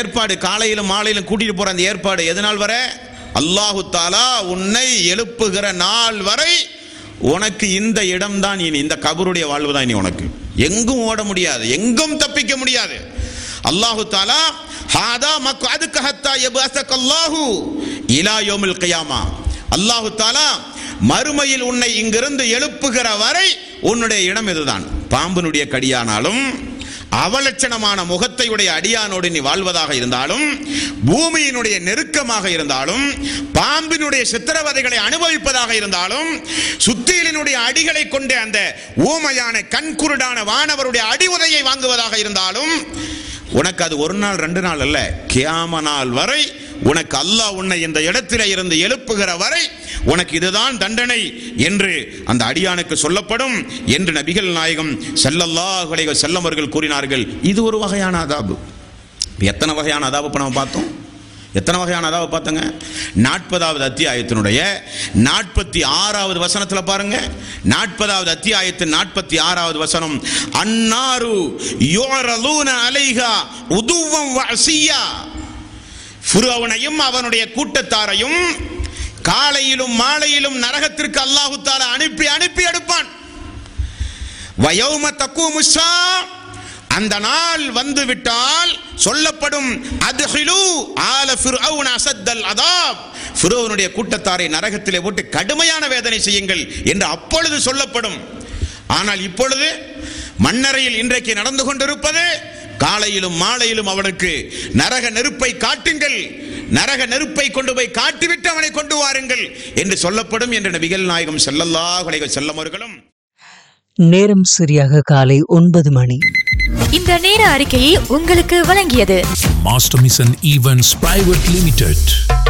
ஏற்பாடு காலையிலும் மாலையிலும் கூட்டிட்டு போற அந்த ஏற்பாடு எதனால் வர அல்லாஹு தாலா உன்னை எழுப்புகிற நாள் வரை உனக்கு இந்த இடம்தான் இனி இந்த கபருடைய வாழ்வு தான் இனி உனக்கு எங்கும் ஓட முடியாது எங்கும் தப்பிக்க முடியாது அல்லாஹு தாலா ஹாதா மக்கு அதுக்கு ஹத்தா எபு அல்லாஹு இலா யோமில் கியாமா அல்லாஹு தாலா மறுமையில் உன்னை இங்கிருந்து எழுப்புகிற வரை உன்னுடைய இடம் இதுதான் பாம்பினுடைய கடியானாலும் அவலட்சணமான முகத்தையுடைய அடியானோடு நீ வாழ்வதாக இருந்தாலும் பூமியினுடைய நெருக்கமாக இருந்தாலும் பாம்பினுடைய சித்திரவதைகளை அனுபவிப்பதாக இருந்தாலும் சுத்தியலினுடைய அடிகளை கொண்ட அந்த ஊமையான கண்குருடான வானவருடைய அடி உதையை வாங்குவதாக இருந்தாலும் உனக்கு அது ஒரு நாள் ரெண்டு நாள் அல்ல கியாம நாள் வரை உனக்கு அல்லாஹ் உன்னை இந்த இடத்திலே இருந்து எழுப்புகிற வரை உனக்கு இதுதான் தண்டனை என்று அந்த அடியானுக்கு சொல்லப்படும் என்று நபிகள் நாயகம் ஸல்லல்லாஹு அலைஹி வஸல்லம் அவர்கள் கூறினார்கள் இது ஒரு வகையான அதாபு எத்தனை வகையான அதாபு இப்ப நம்ம பார்த்தோம் எத்தனை வகையான அதாவை பார்த்தங்க நாற்பதாவது அத்தியாயத்தினுடைய நாற்பத்தி ஆறாவது வசனத்தில் பாருங்க நாற்பதாவது அத்தியாயத்தின் நாற்பத்தி ஆறாவது வசனம் அன்னாரு யோரலூன அலைஹா உதுவம் வசியா ஃபிரௌனையும் அவனுடைய கூட்டத்தாரையும் காலையிலும் மாலையிலும் நரகத்திற்கு அல்லாஹு தாலா அனுப்பி அனுப்பி எடுப்பான் வயோம தக்கூமுஷா அந்த நாள் வந்து விட்டால் சொல்லப்படும் அதுஹிலு ஆல ஃபிர்அவுன அசத்தல் அதாப் ஃபிரௌனுடைய கூட்டத்தாரை நரகத்திலே போட்டு கடுமையான வேதனை செய்யுங்கள் என்று அப்பொழுது சொல்லப்படும் ஆனால் இப்பொழுது மண்ணறையில் இன்றைக்கு நடந்து கொண்டிருப்பது காலையிலும் மாலையிலும் அவனுக்கு நரக நெருப்பை காட்டுங்கள் நரக நெருப்பை கொண்டு போய் காட்டிவிட்டு அவனை கொண்டு வாருங்கள் என்று சொல்லப்படும் என்று நபிகள் நாயகம் ஸல்லல்லாஹு அலைஹி வஸல்லம் அவர்களும் நேரம் சரியாக காலை ஒன்பது மணி இந்த நேர அறிக்கையை உங்களுக்கு வழங்கியது Master Mission Events Private Limited.